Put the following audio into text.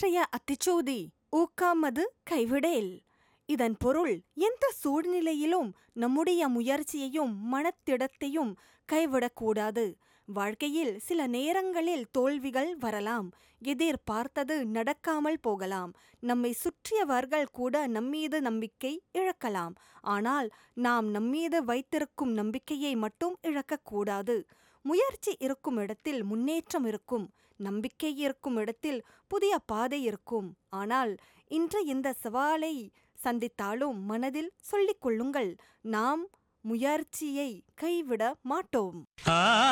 இன்றைய அத்திச்சோதி ஊக்காமது கைவிடேல் இதன் பொருள் எந்த சூழ்நிலையிலும் நம்முடைய முயற்சியையும் மனத்திடத்தையும் கைவிடக்கூடாது வாழ்க்கையில் சில நேரங்களில் தோல்விகள் வரலாம் எதிர்பார்த்தது நடக்காமல் போகலாம் நம்மை சுற்றியவர்கள் கூட நம்மீது நம்பிக்கை இழக்கலாம் ஆனால் நாம் நம்மீது வைத்திருக்கும் நம்பிக்கையை மட்டும் இழக்கக்கூடாது முயற்சி இருக்கும் இடத்தில் முன்னேற்றம் இருக்கும் நம்பிக்கை இருக்கும் இடத்தில் புதிய பாதை இருக்கும் ஆனால் இன்று இந்த சவாலை சந்தித்தாலும் மனதில் சொல்லிக் கொள்ளுங்கள் நாம் முயற்சியை கைவிட மாட்டோம் ஆ